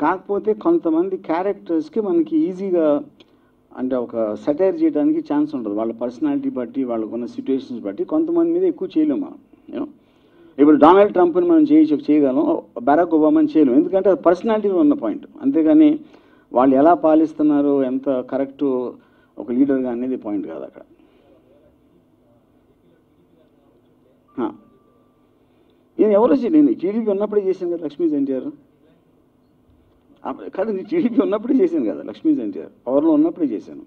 కాకపోతే కొంతమంది క్యారెక్టర్స్కి మనకి ఈజీగా అంటే ఒక సెటైర్ చేయడానికి ఛాన్స్ ఉంటుంది వాళ్ళ పర్సనాలిటీ బట్టి వాళ్ళకున్న సిచ్యువేషన్స్ బట్టి కొంతమంది మీద ఎక్కువ చేయలేము మనం యూనో ఇప్పుడు డొనాల్డ్ ట్రంప్ని మనం చేయ చేయగలం బరాక్ ఒబామాని చేయలేం ఎందుకంటే అది పర్సనాలిటీలో ఉన్న పాయింట్ అంతేగాని వాళ్ళు ఎలా పాలిస్తున్నారు ఎంత కరెక్ట్ ఒక లీడర్గా అనేది పాయింట్ కాదు అక్కడ హా. నేను ఎవరో చే- నేను టీడీపీ ఉన్నప్పుడే చేశాను కదా లక్ష్మీ ఎన్టీఆర్ అప్పుడు- కాదు నేను టీడీపీ ఉన్నప్పుడే చేశాను కదా లక్ష్మీ ఎన్టీఆర్ పవర్లో ఉన్నప్పుడే చేశాను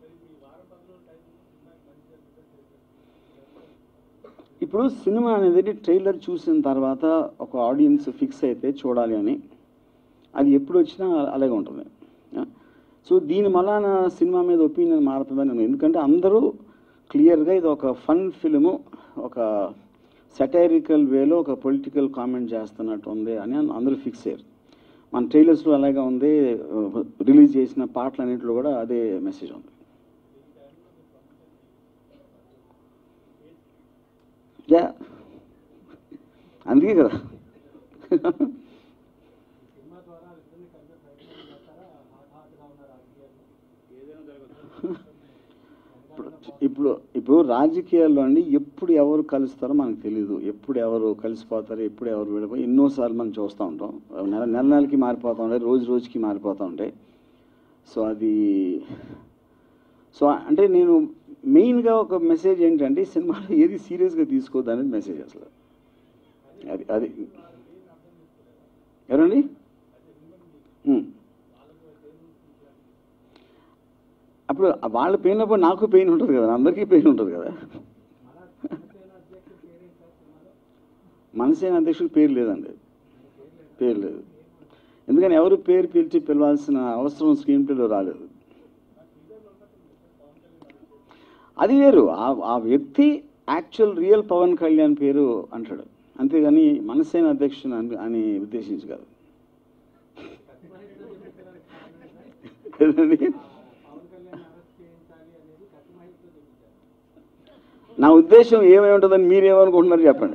ఇప్పుడు సినిమా అనేది ట్రైలర్ చూసిన తర్వాత ఒక ఆడియన్స్ ఫిక్స్ అయితే చూడాలి అని అది ఎప్పుడు వచ్చినా అలాగే ఉంటుంది ఆ? సో దీని మలాన సినిమా మీద ఒపీనియన్ మారుతుందని నేను ఎందుకంటే అందరూ క్లియర్గా ఇది ఒక ఫన్ ఫిల్ము ఒక సెటైరికల్ వేలో ఒక పొలిటికల్ కామెంట్ చేస్తున్నట్టు ఉంది అని అందరూ ఫిక్స్ అయ్యారు మన ట్రైలర్స్లో అలాగే ఉంది రిలీజ్ చేసిన పాటలన్నింటిలో కూడా అదే మెసేజ్ ఉంది యా అందుకే కదా ఇప్పుడు ఇప్పుడు ఇప్పుడు రాజకీయాల్లో అండి ఎప్పుడు ఎవరు కలుస్తారో మనకు తెలియదు ఎప్పుడు ఎవరు కలిసిపోతారో ఎప్పుడు ఎవరు విడిపోయి ఎన్నోసార్లు మనం చూస్తూ ఉంటాం నెల నెల నెలకి మారిపోతూ ఉంటాయి రోజు రోజుకి మారిపోతూ ఉంటాయి సో అది సో అంటే నేను మెయిన్గా ఒక మెసేజ్ ఏంటంటే ఈ సినిమాలో ఏది సీరియస్గా తీసుకోవద్దు అనేది మెసేజ్ అసలు అది అది ఎవరండి ఉమ్. అప్పుడు వాళ్ళ పెయిన్ అప్పుడు నాకు పెయిన్ ఉంటుంది కదా అందరికీ పెయిన్ ఉంటుంది కదా మనసేన అధ్యక్షుడు పేరు లేదండి పేరు లేదు ఎందుకని ఎవరు పేరు పిలిచి పిలవాల్సిన అవసరం స్క్రీన్ ప్లేలో రాలేదు అది వేరు ఆ- ఆ వ్యక్తి యాక్చువల్ రియల్ పవన్ కళ్యాణ్ పేరు అంటాడు అంతేగాని మనసేన అధ్యక్షుని అని అని ఉద్దేశించి కాదు ఏదండి? నా ఉద్దేశం ఏమై ఉంటుందని మీరేమనుకుంటున్నారు చెప్పండి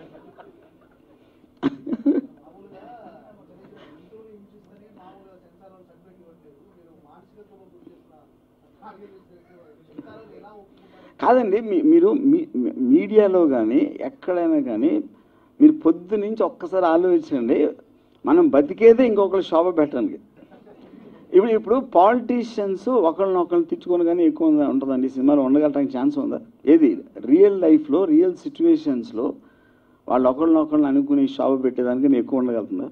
కాదండి మీ- మీరు మీ- మీ- మీడియాలో కానీ ఎక్కడైనా కానీ మీరు పొద్దు నుంచి ఒక్కసారి ఆలోచించండి మనం బతికేదే ఇంకొకరు శోభ పెట్టడానికి ఇప్పుడు ఇప్పుడు పాలిటీషియన్స్ ఒకళ్ళనొకళ్ళు తిట్టుకొని కానీ ఎక్కువ ఉందా- ఉంటుందండి ఈ సినిమాలో ఉండగలటానికి ఛాన్స్ ఉందా ఏది రియల్ లైఫ్లో రియల్ సిచ్యువేషన్స్లో వాళ్ళు ఒకళ్ళనొకళ్ళని అనుకుని షాపు పెట్టేదానికి ఎక్కువ ఉండగలుగుతుందా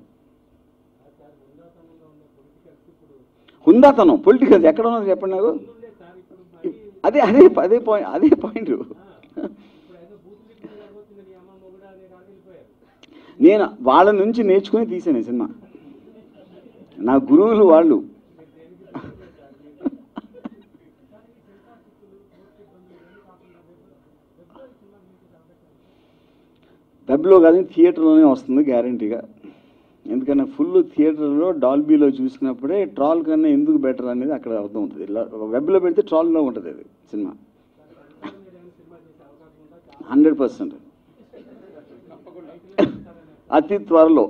హుందాతనం పొలిటికల్ ఎక్కడ ఉన్నారు చెప్పండి నాకు అదే అదే అదే పాయింట్ అదే పాయింట్ నేను వాళ్ళ నుంచి నేర్చుకుని తీసాను ఈ సినిమా నా గురువులు వాళ్ళు డబ్లో కాదు థియేటర్లోనే వస్తుంది గ్యారంటీగా ఎందుకంటే ఫుల్ థియేటర్లో డాల్బీలో చూసినప్పుడే ట్రాల్ కన్నా ఎందుకు బెటర్ అనేది అక్కడ అర్థం అవుతుంది ఇలా వెబ్లో పెడితే ట్రాల్లో ఉంటుంది అది సినిమా హండ్రెడ్ పర్సెంట్ అతి త్వరలో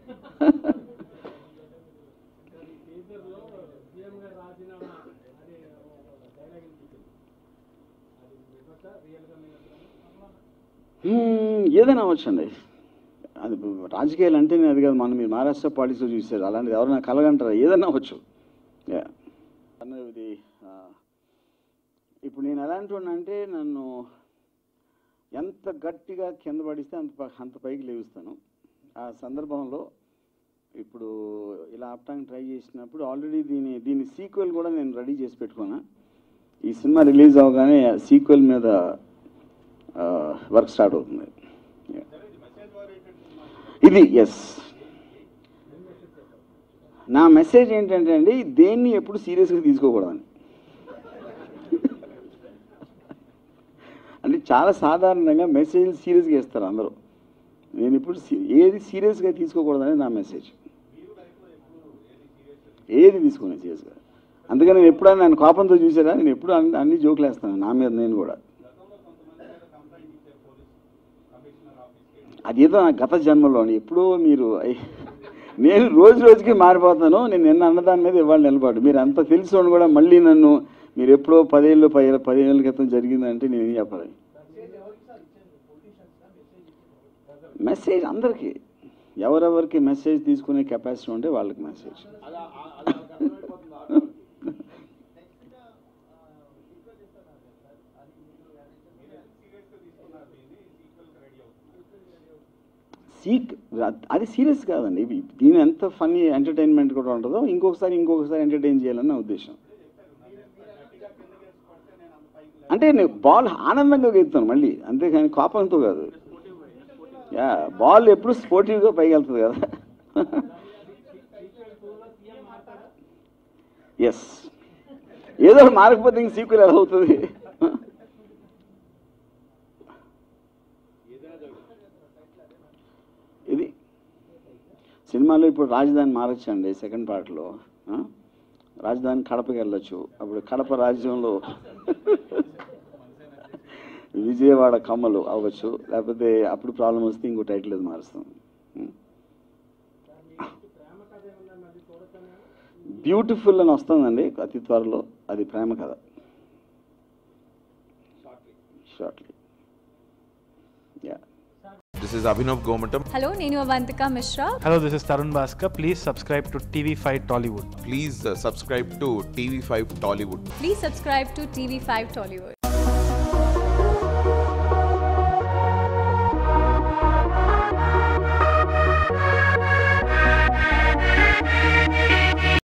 హ్మ్, ఏదైనా అవ్వచ్చండి అది రాజకీయాలు అంటేనే అది కాదు మనం మీరు మహారాష్ట్ర పాలిటిక్స్లో చూసారు అలాంటిది ఎవరైనా కలగంటారా ఏదైనా అవ్వచ్చు యా. అన్నది ఆ, ఇప్పుడు నేను ఎలాంటి అంటే నన్ను ఎంత గట్టిగా కింద పడిస్తే అంత ప- అంత పైకి లేవిస్తాను ఆ సందర్భంలో ఇప్పుడు ఇలా ఆపటానికి ట్రై చేసినప్పుడు ఆల్రెడీ దీని దీని సీక్వెల్ కూడా నేను రెడీ చేసి పెట్టుకున్నా ఈ సినిమా రిలీజ్ అవగానే సీక్వెల్ మీద వర్క్ స్టార్ట్ అవుతుంది Yeah. ఇది ఎస్ నా మెసేజ్ ఏంటంటే అండి దేన్ని ఎప్పుడు సీరియస్గా తీసుకోకూడదని అంటే చాలా సాధారణంగా మెసేజ్ సీరియస్గా ఇస్తారు అందరూ నేను ఇప్పుడు సీ- ఏది సీరియస్గా తీసుకోకూడదని నా మెసేజ్ ఏది తీసుకునే సీరియస్గా అందుకని నేను ఎప్పుడైనా నేను కోపంతో చూసారా నేను ఎప్పుడు అన్ని అన్ని జోకులు వేస్తాను నా మీద నేను కూడా అదేదో నా గత జన్మలో ఎప్పుడో మీరు నేను రోజు రోజుకి మారిపోతాను నేను నిన్న అన్నదాని మీద ఇవాళ నిలబడు మీరు అంత తెలిసి కూడా మళ్ళీ నన్ను మీరు ఎప్పుడో పదేళ్ళు పది పదిహేళ్ళ క్రితం జరిగిందంటే నేను ఏం చెప్పాలి మెసేజ్ అందరికీ ఎవరెవరికి మెసేజ్ తీసుకునే కెపాసిటీ ఉంటే వాళ్ళకి మెసేజ్ సీక్ అది సీరియస్ కాదండి ఇవి- దీని ఎంత ఫన్నీ ఎంటర్టైన్మెంట్ కూడా ఉంటుందో ఇంకొకసారి ఇంకొకసారి ఎంటర్టైన్ చేయాలని నా ఉద్దేశం అంటే నేను బాల్ ఆనందంగా గెలుతాను మళ్ళీ అంతేగాని కోపంతో కాదు యా బాల్ ఎప్పుడు స్పోర్టివ్గా పైకి వెళ్తుంది కదా ఎస్ ఏదో ఒకటి మారకపోతే ఇంక సీక్వెల్ ఎలా అవుతుంది ఇది సినిమాలో ఇప్పుడు రాజధాని మారొచ్చండి సెకండ్ పార్ట్లో రాజధాని కడపకి వెళ్ళొచ్చు అప్పుడు కడప రాజ్యంలో విజయవాడ కమ్మలు అవ్వచ్చు లేకపోతే అప్పుడు ప్రాబ్లం వస్తే ఇంకో టైటిల్ అది మారుస్తాం బ్యూటిఫుల్ అని వస్తుందండి అతి త్వరలో అది ప్రేమ కథ shortly yeah This is Abhinav Gomatam. Hello నేను Avantika Mishra Hello, this is Tarun Bhaskar. Please subscribe to TV5 Tollywood. Please uh, subscribe to TV5 Tollywood. Please subscribe to TV five Tollywood